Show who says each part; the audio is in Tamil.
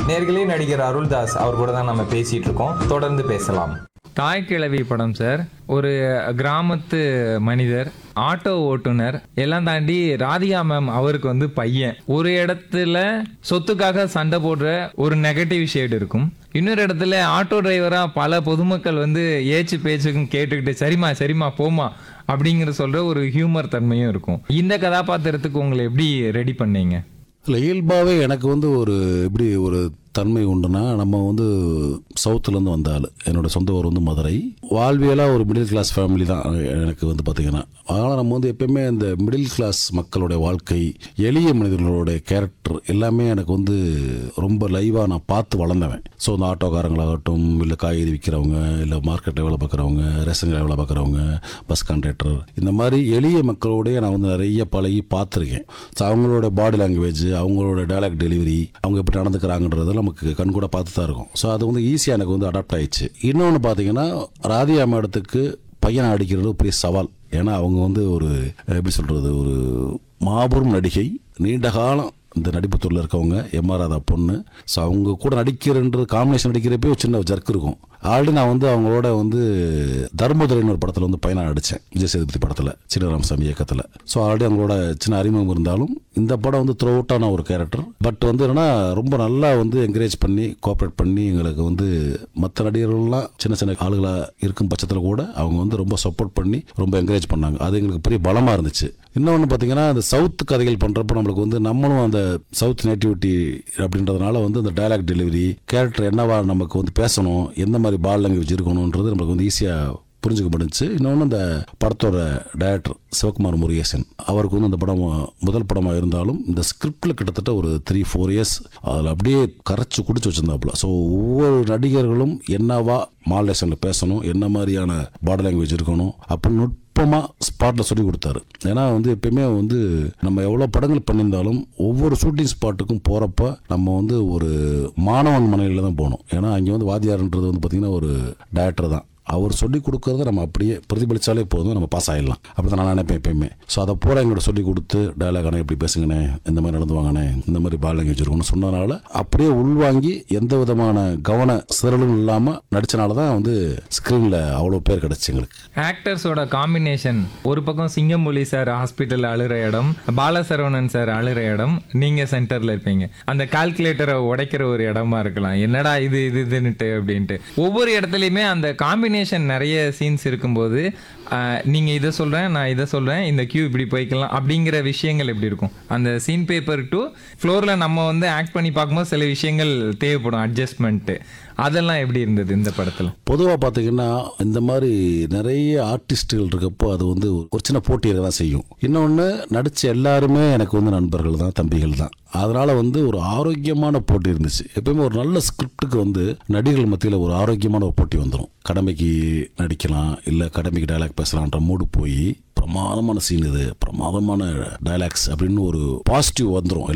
Speaker 1: நேர்களே நடிகர் அருள்தாஸ் அவர் கூட தான் நம்ம பேசிட்டு இருக்கோம் தொடர்ந்து பேசலாம்
Speaker 2: தாய் கிழவி படம் சார் ஒரு கிராமத்து மனிதர் ஆட்டோ ஓட்டுநர் எல்லாம் தாண்டி ராதிகா மேம் அவருக்கு வந்து பையன் ஒரு இடத்துல சொத்துக்காக சண்டை போடுற ஒரு நெகட்டிவ் ஷேட் இருக்கும் இன்னொரு இடத்துல ஆட்டோ டிரைவரா பல பொதுமக்கள் வந்து ஏச்சு பேச்சுக்கும் கேட்டுக்கிட்டு சரிம்மா சரிம்மா போமா அப்படிங்கிற சொல்ற ஒரு ஹியூமர் தன்மையும் இருக்கும் இந்த கதாபாத்திரத்துக்கு உங்களை எப்படி ரெடி பண்ணீங்க
Speaker 3: இல்லை இயல்பாகவே எனக்கு வந்து ஒரு எப்படி ஒரு தன்மை உண்டுனா நம்ம வந்து சவுத்துலேருந்து வந்த ஆள் என்னோட சொந்த ஊர் வந்து மதுரை வாழ்வியலாக ஒரு மிடில் கிளாஸ் ஃபேமிலி தான் எனக்கு வந்து பார்த்திங்கன்னா அதனால் நம்ம வந்து எப்பயுமே இந்த மிடில் கிளாஸ் மக்களுடைய வாழ்க்கை எளிய மனிதர்களுடைய கேரக்டர் எல்லாமே எனக்கு வந்து ரொம்ப லைவாக நான் பார்த்து வளர்ந்தவன் ஸோ இந்த ஆட்டோக்காரங்களாகட்டும் இல்லை காய்கறி விற்கிறவங்க இல்லை மார்க்கெட்டில் வேலை பார்க்குறவங்க ரேஷன் கடையில் வேலை பார்க்குறவங்க பஸ் கண்டக்டர் இந்த மாதிரி எளிய மக்களோடய நான் வந்து நிறைய பழகி பார்த்துருக்கேன் ஸோ அவங்களோட பாடி லாங்குவேஜ் அவங்களோட டயலாக் டெலிவரி அவங்க எப்படி நடந்துக்கிறாங்கன்றது நமக்கு கண் கூட பார்த்து தான் இருக்கும் ஸோ அது வந்து ஈஸியாக எனக்கு வந்து அடாப்ட் ஆயிடுச்சு இன்னொன்று பார்த்தீங்கன்னா ராதியா மேடத்துக்கு பையனை அடிக்கிறது பெரிய சவால் ஏன்னா அவங்க வந்து ஒரு எப்படி சொல்கிறது ஒரு மாபெரும் நடிகை நீண்ட காலம் இந்த நடிப்புத்துறையில் இருக்கவங்க எம்ஆர் ராதா பொண்ணு ஸோ அவங்க கூட நடிக்கிறன்றது காம்பினேஷன் நடிக்கிறப்பே ஒரு சின்ன ஜர்க் இருக்கும் ஆல்ரெடி நான் வந்து அவங்களோட வந்து தர்மதுரைன்னு ஒரு படத்தில் வந்து பையனாக நடித்தேன் விஜய் சேதுபதி படத்தில் சின்ன ராமசாமி இயக்கத்தில் ஸோ ஆல்ரெடி அவங்களோட சின்ன அறிமுகம் இருந்தாலும் இந்த படம் வந்து த்ரூ அவுட்டான ஒரு கேரக்டர் பட் வந்து என்னன்னா ரொம்ப நல்லா வந்து என்கரேஜ் பண்ணி கோஆப்ரேட் பண்ணி எங்களுக்கு வந்து மற்ற நடிகர்கள்லாம் சின்ன சின்ன ஆளுகளாக இருக்கும் பட்சத்தில் கூட அவங்க வந்து ரொம்ப சப்போர்ட் பண்ணி ரொம்ப என்கரேஜ் பண்ணாங்க அது எங்களுக்கு பெரிய பலமாக இருந்துச்சு இன்னொன்று பார்த்தீங்கன்னா அந்த சவுத் கதைகள் பண்ணுறப்ப நம்மளுக்கு வந்து நம்மளும் அந்த சவுத் நேட்டிவிட்டி அப்படின்றதுனால வந்து அந்த டயலாக் டெலிவரி கேரக்டர் என்னவா நமக்கு வந்து பேசணும் எந்த மாதிரி பால் லாங்குவேஜ் இருக்கணுன்றது நம்மளுக்கு வந்து ஈஸியாக புரிஞ்சுக்க முடிஞ்சுச்சு இன்னொன்று இந்த படத்தோட டைரக்டர் சிவகுமார் முருகேசன் அவருக்கு வந்து அந்த படம் முதல் படமாக இருந்தாலும் இந்த ஸ்கிரிப்டில் கிட்டத்தட்ட ஒரு த்ரீ ஃபோர் இயர்ஸ் அதில் அப்படியே கரைச்சி குடிச்சு வச்சிருந்தாப்புல ஸோ ஒவ்வொரு நடிகர்களும் என்னவா மாடலேஷனில் பேசணும் என்ன மாதிரியான பாடி லாங்குவேஜ் இருக்கணும் அப்படின்னு நுட்பமாக ஸ்பாட்டில் சொல்லி கொடுத்தாரு ஏன்னா வந்து எப்பயுமே வந்து நம்ம எவ்வளோ படங்கள் பண்ணியிருந்தாலும் ஒவ்வொரு ஷூட்டிங் ஸ்பாட்டுக்கும் போகிறப்ப நம்ம வந்து ஒரு மாணவன் மனையில் தான் போகணும் ஏன்னா அங்கே வந்து வாத்தியார்ன்றது வந்து பார்த்திங்கன்னா ஒரு டேரக்டர் தான் அவர் சொல்லி கொடுக்கறத நம்ம அப்படியே பிரதிபலிச்சாலே போதும் நம்ம பாஸ் ஆகிடலாம் அப்படி தான் நான் நினைப்பேன் எப்பயுமே ஸோ அதை பூரா எங்கள்கிட்ட சொல்லி கொடுத்து டயலாக் ஆனால் இப்படி பேசுங்கண்ணே இந்த மாதிரி நடந்து வாங்கண்ணே இந்த மாதிரி பால் லாங்குவேஜ் இருக்கணும்னு சொன்னதுனால அப்படியே உள்வாங்கி எந்த விதமான கவன சிறலும் இல்லாமல் நடித்தனால தான் வந்து ஸ்க்ரீனில் அவ்வளோ பேர் கிடச்சி எங்களுக்கு
Speaker 2: ஆக்டர்ஸோட காம்பினேஷன் ஒரு பக்கம் சிங்கம்புலி சார் ஹாஸ்பிட்டல் அழுற இடம் பாலசரவணன் சார் அழுற இடம் நீங்க சென்டர்ல இருப்பீங்க அந்த கால்குலேட்டரை உடைக்கிற ஒரு இடமா இருக்கலாம் என்னடா இது இது இதுன்னுட்டு அப்படின்ட்டு ஒவ்வொரு இடத்துலையுமே அந்த காம்பினேஷன் நிறைய சீன்ஸ் இருக்கும்போது ஆஹ், நீங்க இதை சொல்றேன் நான் இதை சொல்றேன் இந்த கியூ இப்படி போய்க்கலாம் அப்படிங்கிற விஷயங்கள் எப்படி இருக்கும் அந்த சீன் பேப்பர் டு ஃப்ளோர்ல நம்ம வந்து ஆக்ட் பண்ணி பார்க்கும்போது சில விஷயங்கள் தேவைப்படும் அட்ஜஸ்ட்மெண்ட்டு அதெல்லாம் எப்படி இருந்தது இந்த படத்துல
Speaker 3: பொதுவாக பார்த்தீங்கன்னா இந்த மாதிரி நிறைய ஆர்டிஸ்ட்டுகள் இருக்கப்போ அது வந்து ஒரு சின்ன போட்டியை தான் செய்யும் இன்னொன்று நடித்த எல்லாருமே எனக்கு வந்து நண்பர்கள் தான் தம்பிகள் தான் அதனால வந்து ஒரு ஆரோக்கியமான போட்டி இருந்துச்சு எப்பயுமே ஒரு நல்ல ஸ்கிரிப்டுக்கு வந்து நடிகர்கள் மத்தியில் ஒரு ஆரோக்கியமான ஒரு போட்டி வந்துடும் கடமைக்கு நடிக்கலாம் இல்லை கடமைக்கு டயலாக் பேசலான்ற மூடு போய் பிரமாதமான சீன் இது பிரமாதமான டயலாக்ஸ் அப்படின்னு ஒரு பாசிட்டிவ் வந்துடும்